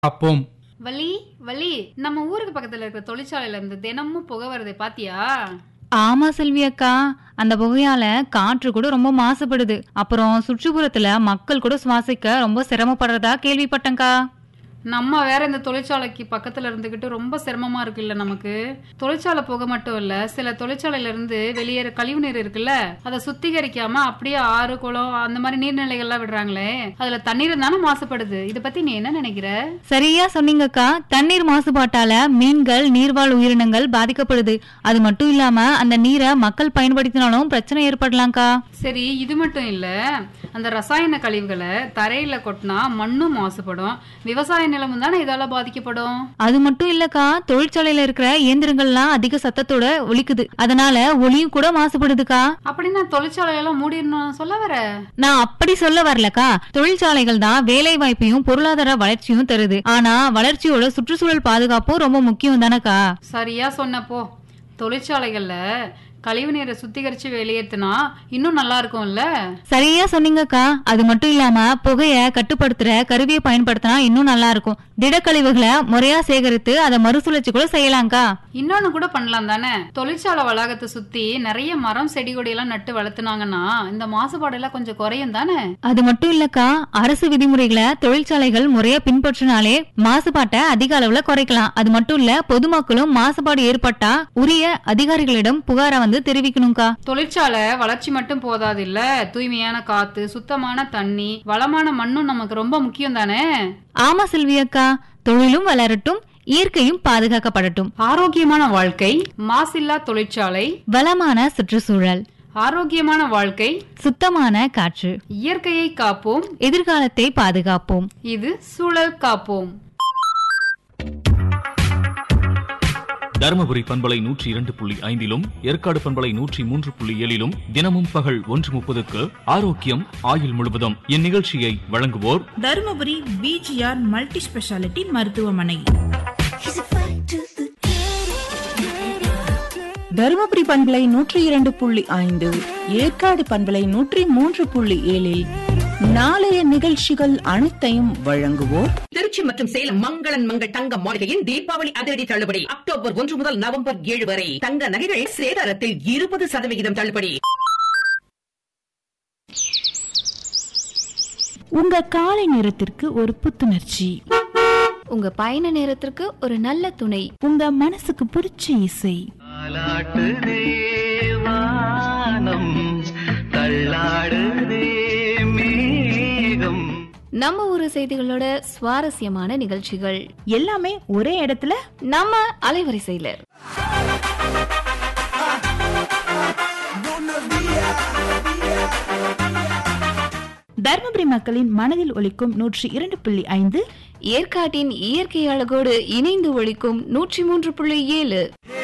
பார்ப்போம் வள்ளி வள்ளி நம்ம ஊருக்கு பக்கத்துல இருக்கிற தொழிற்சாலையில இருந்து தினமும் புகை வருதே பாத்தியா ஆமா செல்வி அக்கா அந்த புகையால காற்று கூட ரொம்ப மாசுபடுது அப்புறம் சுற்றுப்புறத்துல மக்கள் கூட சுவாசிக்க ரொம்ப சிரமப்படுறதா கேள்விப்பட்டேன்க்கா நம்ம வேற இந்த தொழிற்சாலைக்கு பக்கத்துல இருந்துகிட்டு ரொம்ப சிரமமா இருக்குல்ல நமக்கு தொழிற்சாலை புகை மட்டும் இல்ல சில தொழிற்சாலையில இருந்து வெளியேற கழிவு நீர் இருக்குல்ல அதை சுத்திகரிக்காம அப்படியே ஆறு குளம் அந்த மாதிரி நீர்நிலைகள்லாம் விடுறாங்களே அதுல தண்ணீர் தானே மாசுபடுது இத பத்தி நீ என்ன நினைக்கிற சரியா சொன்னீங்கக்கா தண்ணீர் மாசுபாட்டால மீன்கள் நீர்வாழ் உயிரினங்கள் பாதிக்கப்படுது அது மட்டும் இல்லாம அந்த நீரை மக்கள் பயன்படுத்தினாலும் பிரச்சனை ஏற்படலாம்க்கா சரி இது மட்டும் இல்ல அந்த ரசாயன கழிவுகளை தரையில கொட்டினா மண்ணும் மாசுபடும் விவசாய நிலமும் தானே இதால பாதிக்கப்படும் அது மட்டும் இல்லக்கா தொழிற்சாலையில இருக்கிற இயந்திரங்கள்லாம் அதிக சத்தத்தோட ஒலிக்குது அதனால ஒலியும் கூட மாசுபடுதுக்கா அப்படின்னா தொழிற்சாலையெல்லாம் மூடிடணும் சொல்ல வர நான் அப்படி சொல்ல வரலக்கா தொழிற்சாலைகள் தான் வேலை வாய்ப்பையும் பொருளாதார வளர்ச்சியும் தருது ஆனா வளர்ச்சியோட சுற்றுச்சூழல் பாதுகாப்பும் ரொம்ப முக்கியம் தானக்கா சரியா சொன்னப்போ தொழிற்சாலைகள்ல கழிவு நீரை சுத்திகரிச்சு வெளியேற்றினா இன்னும் நல்லா இருக்கும்ல சரியா சொன்னீங்கக்கா அது மட்டும் இல்லாம புகைய கட்டுப்படுத்துற கருவியை பயன்படுத்தினா இன்னும் நல்லா இருக்கும் திடக்கழிவுகளை முறையா சேகரித்து அதை மறுசுழற்சி கூட செய்யலாம்க்கா இன்னொன்னு கூட பண்ணலாம் தானே தொழிற்சாலை வளாகத்தை சுத்தி நிறைய மரம் செடி கொடி எல்லாம் நட்டு வளர்த்துனாங்கன்னா இந்த மாசுபாடு எல்லாம் கொஞ்சம் குறையும் தானே அது மட்டும் இல்லக்கா அரசு விதிமுறைகளை தொழிற்சாலைகள் முறையா பின்பற்றினாலே மாசுபாட்டை அதிக அளவுல குறைக்கலாம் அது மட்டும் இல்ல பொதுமக்களும் மாசுபாடு ஏற்பட்டா உரிய அதிகாரிகளிடம் புகாரை வந்து தெரிவிக்கணும்க்கா தொழிற்சாலை வளர்ச்சி மட்டும் போதாது இல்ல தூய்மையான காத்து சுத்தமான தண்ணி வளமான மண்ணும் நமக்கு ரொம்ப முக்கியம் தானே ஆமா செல்வி அக்கா தொழிலும் வளரட்டும் இயற்கையும் பாதுகாக்கப்படட்டும் ஆரோக்கியமான வாழ்க்கை மாசில்லா தொழிற்சாலை வளமான சுற்றுச்சூழல் ஆரோக்கியமான வாழ்க்கை சுத்தமான காற்று இயற்கையை காப்போம் எதிர்காலத்தை பாதுகாப்போம் இது சூழல் காப்போம் தருமபுரி பண்பலை நூற்றி இரண்டு புள்ளி ஐந்திலும் ஏற்காடு பண்பலை நூற்றி மூன்று புள்ளி ஏழிலும் தினமும் பகல் ஒன்று முப்பதுக்கு ஆரோக்கியம் ஆயுள் முழுவதும் இந்நிகழ்ச்சியை வழங்குவோர் தருமபுரி பிஜிஆர் மல்டி ஸ்பெஷாலிட்டி மருத்துவமனை தருமபுரி பண்பலை நூற்றி இரண்டு புள்ளி ஐந்து ஏற்காடு பண்பலை நூற்றி மூன்று புள்ளி ஏழில் நாளைய நிகழ்ச்சிகள் அனைத்தையும் வழங்குவோர் திருச்சி மற்றும் சேலம் மங்களன் மங்கள் தங்க மாளிகையின் தீபாவளி அதிரடி தள்ளுபடி அக்டோபர் ஒன்று முதல் நவம்பர் ஏழு வரை தங்க நகைகள் சேதாரத்தில் இருபது சதவிகிதம் தள்ளுபடி உங்க காலை நேரத்திற்கு ஒரு புத்துணர்ச்சி உங்க பயண நேரத்திற்கு ஒரு நல்ல துணை உங்க மனசுக்கு பிடிச்ச இசை நம்ம ஊரு செய்திகளோட சுவாரஸ்யமான நிகழ்ச்சிகள் எல்லாமே ஒரே இடத்துல நம்ம அலைவரிசையில தருமபுரி மக்களின் மனதில் ஒலிக்கும் நூற்றி இரண்டு புள்ளி ஐந்து ஏற்காட்டின் இயற்கை அழகோடு இணைந்து ஒழிக்கும் நூற்றி மூன்று புள்ளி ஏழு